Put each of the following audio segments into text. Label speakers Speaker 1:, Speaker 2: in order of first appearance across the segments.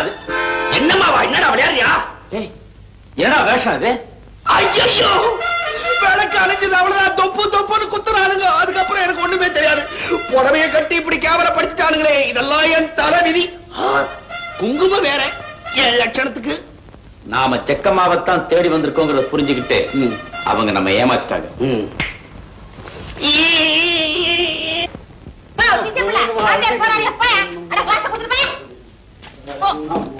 Speaker 1: அது என்னம்மாவா என்னடா விளையாடுறியா ஏடா வேஷம் அது ஐயோ விளக்கு அழிஞ்சது அவ்வளவுதான் தொப்பு தொப்புன்னு குத்துறானுங்க அதுக்கப்புறம் எனக்கு ஒண்ணுமே தெரியாது புடவைய கட்டி இப்படி கேவலப்படுத்திட்டானுங்களே இதெல்லாம் என் தலைவிதி ஆ, குங்குமம் வேற என் லட்சணத்துக்கு
Speaker 2: நாம செக்கம்மாவைத்தான் தேடி வந்திருக்கோங்கிறத புரிஞ்சுக்கிட்டு அவங்க நம்ம ஏமாத்திட்டாங்க
Speaker 3: வா, சிஷ்யம் பிள்ளை. வாத்தியார் போறாரு, போயா. அட, class அ கொடுத்துட்டு போயா. போ.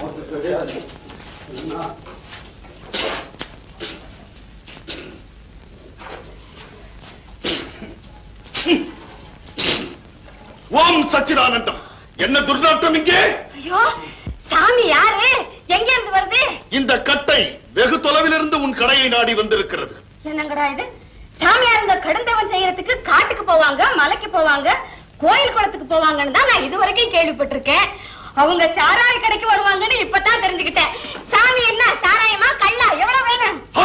Speaker 1: ஓம் சச்சிதானந்தம் என்ன துர்நாற்றம் இங்கே
Speaker 3: ஐயோ சாமி யாரு எங்க இருந்து வருது
Speaker 1: இந்த கட்டை வெகு தொலைவிலிருந்து உன் கடையை நாடி வந்திருக்கிறது
Speaker 3: என்னங்கடா இது சாமியாருங்க கடுந்தவன் செய்யறதுக்கு காட்டுக்கு போவாங்க மலைக்கு போவாங்க கோயில் குளத்துக்கு போவாங்கன்னு தான் நான் இது வரைக்கும் கேள்விப்பட்டிருக்கேன் அவங்க சாராய கடைக்கு வருவாங்கன்னு இப்பதான் தெரிஞ்சுக்கிட்டேன் சாமி என்ன சாராயமா கள்ளா எவ்வளவு வேணும்
Speaker 1: ஆ!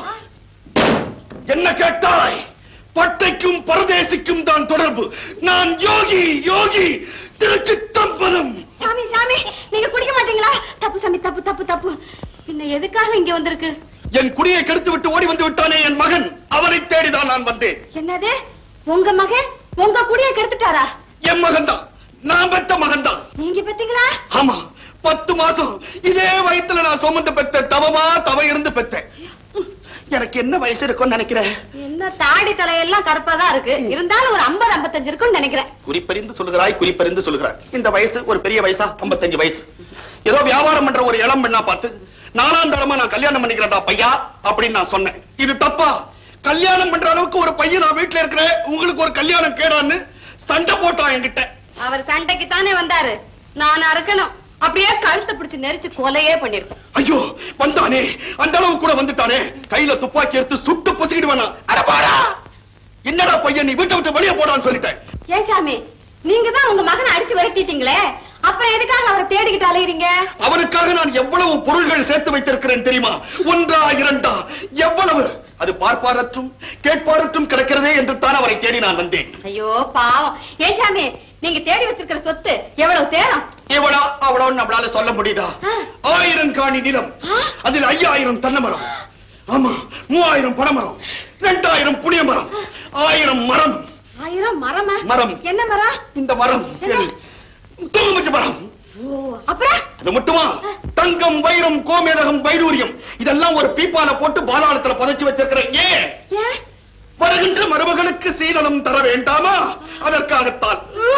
Speaker 1: என்ன கேட்டாய் பட்டைக்கும் பரதேசிக்கும் தான் தொடர்பு நான் யோகி யோகி திருச்சித்தம்பலம்
Speaker 3: சாமி சாமி நீங்க குடிக்க மாட்டீங்களா தப்பு சாமி தப்பு தப்பு தப்பு பின்ன எதுக்காக இங்க வந்திருக்கு
Speaker 1: என் குடியை கெடுத்து விட்டு ஓடி வந்து விட்டானே என் மகன் அவனை தேடிதான் நான் வந்தேன்
Speaker 3: என்னது உங்க மகன் உங்க குடிய கெடுத்துட்டாரா
Speaker 1: என் மகன் தான் நான் பெத்த மகன் தான்
Speaker 3: நீங்க பெத்தீங்களா
Speaker 1: ஆமா பத்து மாசம் இதே வயத்துல நான் சுமந்து பெத்த தவமா தவ இருந்து பெத்தேன் எனக்கு என்ன வயசு இருக்கும்னு நினைக்கிறேன்
Speaker 3: என்ன தாடி தலையெல்லாம் கருப்பா தான் இருக்கு இருந்தாலும் ஒரு 50 55 இருக்கும்னு நினைக்கிறேன்
Speaker 1: குறிப்பறிந்து சொல்லுகிறாய் குறிப்பறிந்து சொல்லுகிறாய் இந்த வயசு ஒரு பெரிய வயசா 55 வயசு ஏதோ வியாபாரம் பண்ற ஒரு இளம் பெண்ணா பார்த்து நாலாம் தரமா நான் கல்யாணம் பண்ணிக்கிறேன்டா பையா அப்படின்னு நான் சொன்னேன் இது தப்பா கல்யாணம் பண்ற அளவுக்கு ஒரு பையன் நான் வீட்டுல இருக்கிறேன் உங்களுக்கு ஒரு கல்யாணம் கேடான்னு சண்டை போட்டான் என்கிட்ட
Speaker 3: அவர் சண்டைக்கு தானே வந்தாரு நான் அறுக்கணும் அப்படியே கழுத்தை பிடிச்சு நெரிச்சு கொலையே பண்ணிருக்கோம்
Speaker 1: ஐயோ வந்தானே அந்த அளவு கூட வந்துட்டானே கையில துப்பாக்கி எடுத்து சுட்டு பொசுக்கிடுவானா அட பாடா என்னடா பையன் நீ வீட்டை விட்டு வெளியே போடான்னு சொல்லிட்டேன்
Speaker 3: ஏன் சாமி நீங்க தான் உங்க மகனை அடிச்சு விரட்டிட்டீங்களே அப்புறம் எதுக்காக அவரை தேடிக்கிட்டு அலையறீங்க
Speaker 1: அவனுக்காக நான் எவ்வளவு பொருள்கள் சேர்த்து வைத்திருக்கிறேன் தெரியுமா ஒன்றா இரண்டா எவ்வளவு அது பார்ப்பாரற்றும் கேட்பாரற்றும் கிடக்கிறதே என்று தான் அவரை தேடி நான் வந்தேன்
Speaker 3: ஐயோ பாவம் ஏன் சாமி நீங்க தேடி வச்சிருக்கிற சொத்து எவ்வளவு தேரம்
Speaker 1: எவ்வளோ அவ்வளவு நம்மளால சொல்ல முடியுதா
Speaker 3: ஆ.
Speaker 1: ஆயிரம் காணி நிலம்
Speaker 3: ஆ.
Speaker 1: அதில் ஐயாயிரம் தென்னை மரம் ஆமா மூவாயிரம் பனைமரம் ரெண்டாயிரம் புளிய மரம் ஆயிரம் மரம்
Speaker 3: ஆயிரம் மரமா
Speaker 1: மரம்.
Speaker 3: என்ன மரம்
Speaker 1: இந்த மரம்
Speaker 3: என்ன?
Speaker 1: தூங்குமச்சு மரம்
Speaker 3: ஓ அப்புறம்
Speaker 1: அது மட்டுமா தங்கம் வைரம் கோமேதகம் வைடூரியம் இதெல்லாம் ஒரு பீப்பால போட்டு பாதாளத்துல புதைச்சு வச்சிருக்கிறேன் ஏன்
Speaker 3: ஏன்
Speaker 1: வருகின்ற மருமகளுக்கு சீதனம் தர வேண்டாமா அதற்காகத்தான்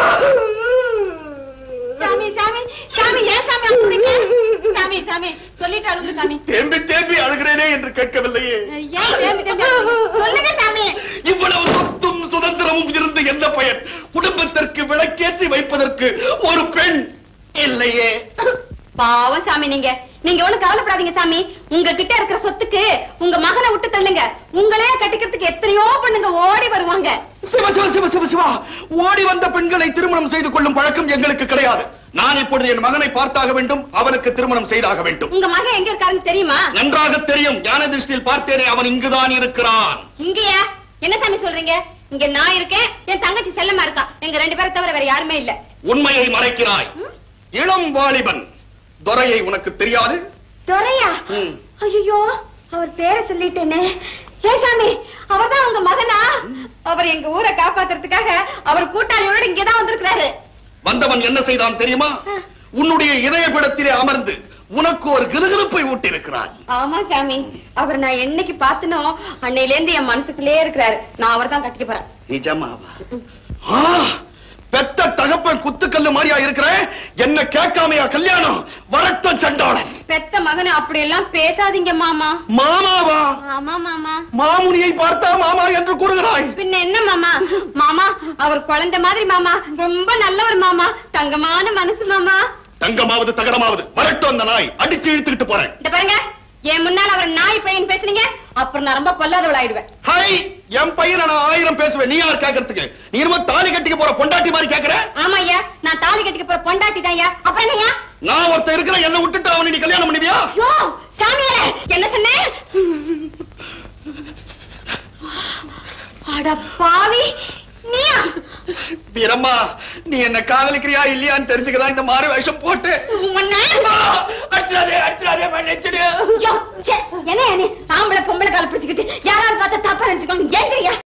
Speaker 3: சாமி சாமி சாமி ஏன் சாமி அழுகுறீங்க சாமி சாமி சொல்லிட்டு அழுகு சாமி
Speaker 1: தேம்பி தேம்பி அழுகிறேனே என்று கேட்கவில்லையே
Speaker 3: ஏன் தேம்பி தேம்பி அழுகுறீங்க? சொல்லுங்க சாமி
Speaker 1: இவ்வளவு சொத்தும் சுதந்திரமும் இருந்து என்ன பயன் குடும்பத்திற்கு விளக்கேற்றி வைப்பதற்கு ஒரு பெண் இல்லையே
Speaker 3: பாவம் சாமி நீங்க நீங்க ஒண்ணு கவலைப்படாதீங்க சாமி உங்க கிட்ட இருக்கிற சொத்துக்கு உங்க மகனை விட்டு தள்ளுங்க உங்களே கட்டிக்கிறதுக்கு எத்தனையோ பொண்ணுங்க ஓடி வருவாங்க
Speaker 1: சிவ சிவ சிவ சிவ சிவா ஓடி வந்த பெண்களை திருமணம் செய்து கொள்ளும் பழக்கம் எங்களுக்கு கிடையாது நான் இப்பொழுது என் மகனை பார்த்தாக வேண்டும் அவனுக்கு திருமணம் செய்தாக வேண்டும்
Speaker 3: உங்க மகன் எங்க இருக்காருன்னு தெரியுமா
Speaker 1: நன்றாக தெரியும் ஞான திருஷ்டியில் பார்த்தேனே அவன் இங்குதான் இருக்கிறான்
Speaker 3: இங்கயா என்ன சாமி சொல்றீங்க இங்க நான் இருக்கேன் என் தங்கச்சி செல்லமா இருக்கா எங்க ரெண்டு பேரை தவிர வேற யாருமே இல்ல
Speaker 1: உண்மையை மறைக்கிறாய் இளம் வாலிபன் துரையை உனக்கு தெரியாது
Speaker 3: துரையா
Speaker 1: ம்.
Speaker 3: ஐயோ அவர் பேரை சொல்லிட்டேனே ஏன் சாமி அவர்தான் உங்க மகனா அவர் எங்க ஊரை காப்பாத்துறதுக்காக அவர் கூட்டாளியோட இங்கதான் வந்திருக்கிறாரு
Speaker 1: வந்தவன் என்ன செய்தான் தெரியுமா
Speaker 3: ஆ.
Speaker 1: உன்னுடைய இதயபடத்திலே அமர்ந்து உனக்கு ஒரு கிருகிருப்பை ஊட்டியிருக்கிறான்
Speaker 3: ஆமா சாமி அவர் நான் என்னைக்கு பார்த்தனோ அன்னையில இருந்து என் மனசுக்குள்ளே இருக்கிறாரு நான் அவர் தான் கட்டிக்க போறேன்
Speaker 1: நிஜமாவா ஆ, பெத்த தகப்பன் குத்துக்கல்லு மாதிரியா இருக்கிற என்ன கேட்காமையா கல்யாணம் வரட்டும் சண்டாளன்
Speaker 3: பெத்த மகனை அப்படி எல்லாம் பேசாதீங்க மாமா
Speaker 1: மாமாவா
Speaker 3: ஆமா மாமா
Speaker 1: மாமுனியை பார்த்தா மாமா என்று கூறுகிறாய்
Speaker 3: பின்ன என்ன மாமா மாமா அவர் குழந்தை மாதிரி மாமா ரொம்ப நல்லவர் மாமா தங்கமான மனசு மாமா
Speaker 1: தங்கமாவது தகரமாவது வரட்டும் அந்த நாய் அடிச்சு இழுத்துக்கிட்டு போறேன்
Speaker 3: இந்த பாருங்க என் முன்னால் அவர் நாய் பையன் பேசுனீங்க அப்புறம் நான் ரொம்ப பொல்லாதவள் ஆயிடுவேன்
Speaker 1: ஹை என் பையனை நான் ஆயிரம் பேசுவேன் நீ யார் கேட்கறதுக்கு நீ இரும தாலி கட்டிக்க போற பொண்டாட்டி மாதிரி கேக்குற
Speaker 3: ஆமா ஐயா நான் தாலி கட்டிக்க போற பொண்டாட்டி தான் ஐயா அப்புறம் என்னய்யா
Speaker 1: நான் ஒருத்தன் இருக்கிற என்ன விட்டுட்டு அவனை நீ கல்யாணம் பண்ணுவியா
Speaker 3: யோ சாமியாரே என்ன சொன்னேன் அட பாவி நீயா
Speaker 1: வீரம்மா நீ என்ன காதலிக்கிறியா இல்லையான்னு தெரிஞ்சுக்கதான் இந்த மாறு வேஷம் போட்டு
Speaker 3: உன்னை
Speaker 1: அம்மா,
Speaker 3: யோ, ச்சே, என்ன நீ ஆம்பளை பொம்பளை கால பிடிச்சுக்கிட்டு யாராவது பார்த்தா தப்பா நினைச்சுக்கோங்க எங்கய்யா